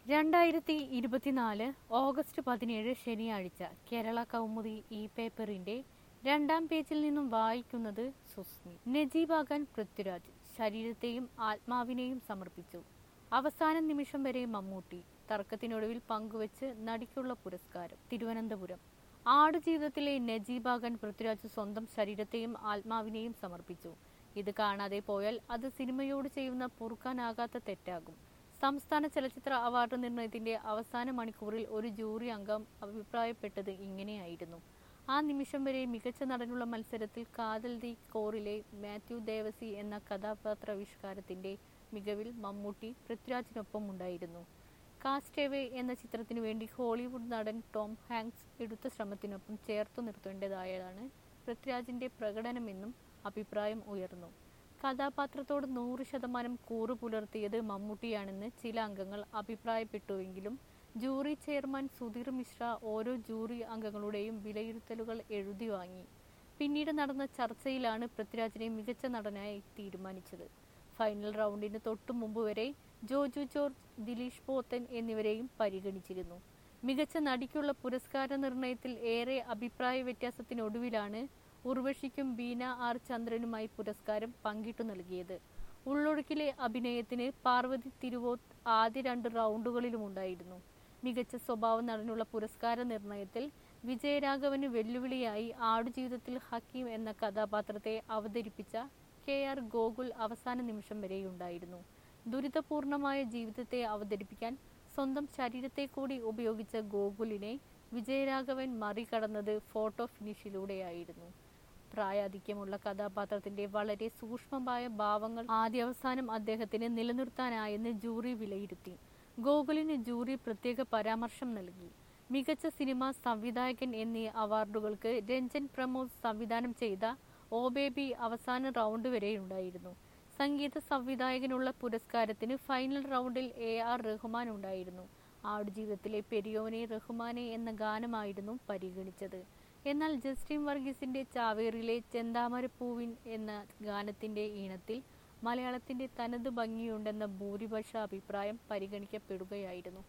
രണ്ടായിരത്തി ഇരുപത്തിനാല് ഓഗസ്റ്റ് പതിനേഴ് ശനിയാഴ്ച കേരള കൗമുദി ഈ പേപ്പറിന്റെ രണ്ടാം പേജിൽ നിന്നും വായിക്കുന്നത് സുസ്മി നജീബാകാൻ പൃഥ്വിരാജ് ശരീരത്തെയും ആത്മാവിനെയും സമർപ്പിച്ചു അവസാന നിമിഷം വരെ മമ്മൂട്ടി തർക്കത്തിനൊടുവിൽ പങ്കുവച്ച് നടിക്കുള്ള പുരസ്കാരം തിരുവനന്തപുരം ആടുജീവിതത്തിലെ നജീബാകാൻ പൃഥ്വിരാജ് സ്വന്തം ശരീരത്തെയും ആത്മാവിനെയും സമർപ്പിച്ചു ഇത് കാണാതെ പോയാൽ അത് സിനിമയോട് ചെയ്യുന്ന പൊറുക്കാനാകാത്ത തെറ്റാകും സംസ്ഥാന ചലച്ചിത്ര അവാർഡ് നിർണയത്തിന്റെ അവസാന മണിക്കൂറിൽ ഒരു ജൂറി അംഗം അഭിപ്രായപ്പെട്ടത് ഇങ്ങനെയായിരുന്നു ആ നിമിഷം വരെ മികച്ച നടനുള്ള മത്സരത്തിൽ കാതൽ ദി കോറിലെ മാത്യു ദേവസി എന്ന കഥാപാത്രാവിഷ്കാരത്തിന്റെ മികവിൽ മമ്മൂട്ടി പൃഥ്വിരാജിനൊപ്പം ഉണ്ടായിരുന്നു കാസ്റ്റേവേ എന്ന ചിത്രത്തിനു വേണ്ടി ഹോളിവുഡ് നടൻ ടോം ഹാങ്ക്സ് എടുത്ത ശ്രമത്തിനൊപ്പം ചേർത്തു നിർത്തേണ്ടതായതാണ് പൃഥ്വിരാജിന്റെ പ്രകടനമെന്നും അഭിപ്രായം ഉയർന്നു കഥാപാത്രത്തോട് നൂറ് ശതമാനം കൂറു പുലർത്തിയത് മമ്മൂട്ടിയാണെന്ന് ചില അംഗങ്ങൾ അഭിപ്രായപ്പെട്ടുവെങ്കിലും ജൂറി ചെയർമാൻ സുധീർ മിശ്ര ഓരോ ജൂറി അംഗങ്ങളുടെയും വിലയിരുത്തലുകൾ എഴുതി വാങ്ങി പിന്നീട് നടന്ന ചർച്ചയിലാണ് പൃഥ്വിരാജിനെ മികച്ച നടനായി തീരുമാനിച്ചത് ഫൈനൽ റൗണ്ടിന് തൊട്ടു മുമ്പ് വരെ ജോജു ജോർജ് ദിലീഷ് പോത്തൻ എന്നിവരെയും പരിഗണിച്ചിരുന്നു മികച്ച നടിക്കുള്ള പുരസ്കാര നിർണയത്തിൽ ഏറെ അഭിപ്രായ വ്യത്യാസത്തിനൊടുവിലാണ് ഉർവശിക്കും ബീന ആർ ചന്ദ്രനുമായി പുരസ്കാരം പങ്കിട്ടു നൽകിയത് ഉള്ളൊഴുക്കിലെ അഭിനയത്തിന് പാർവതി തിരുവോത്ത് ആദ്യ രണ്ട് റൗണ്ടുകളിലുമുണ്ടായിരുന്നു മികച്ച സ്വഭാവ നടനുള്ള പുരസ്കാര നിർണയത്തിൽ വിജയരാഘവന് വെല്ലുവിളിയായി ആടുജീവിതത്തിൽ ഹക്കീം എന്ന കഥാപാത്രത്തെ അവതരിപ്പിച്ച കെ ആർ ഗോകുൽ അവസാന നിമിഷം വരെയുണ്ടായിരുന്നു ദുരിതപൂർണമായ ജീവിതത്തെ അവതരിപ്പിക്കാൻ സ്വന്തം ശരീരത്തെ കൂടി ഉപയോഗിച്ച ഗോകുലിനെ വിജയരാഘവൻ മറികടന്നത് ഫോട്ടോ ഫിനിഷിലൂടെയായിരുന്നു പ്രായാധിക്യമുള്ള കഥാപാത്രത്തിന്റെ വളരെ സൂക്ഷ്മമായ ഭാവങ്ങൾ ആദ്യാവസാനം അദ്ദേഹത്തിന് നിലനിർത്താനായെന്ന് ജൂറി വിലയിരുത്തി ഗോകുലിന് ജൂറി പ്രത്യേക പരാമർശം നൽകി മികച്ച സിനിമാ സംവിധായകൻ എന്നീ അവാർഡുകൾക്ക് രഞ്ജൻ പ്രമോദ് സംവിധാനം ചെയ്ത ഓ ബേബി അവസാന റൗണ്ട് വരെയുണ്ടായിരുന്നു സംഗീത സംവിധായകനുള്ള പുരസ്കാരത്തിന് ഫൈനൽ റൗണ്ടിൽ എ ആർ റഹ്മാൻ ഉണ്ടായിരുന്നു ആടുജീവിതത്തിലെ പെരിയോനെ റഹ്മാനെ എന്ന ഗാനമായിരുന്നു പരിഗണിച്ചത് എന്നാൽ ജസ്റ്റിൻ വർഗീസിന്റെ ചാവേറിലെ ചെന്താമരപ്പൂവിൻ എന്ന ഗാനത്തിന്റെ ഈണത്തിൽ മലയാളത്തിന്റെ തനത് ഭംഗിയുണ്ടെന്ന ഭൂരിപക്ഷ അഭിപ്രായം പരിഗണിക്കപ്പെടുകയായിരുന്നു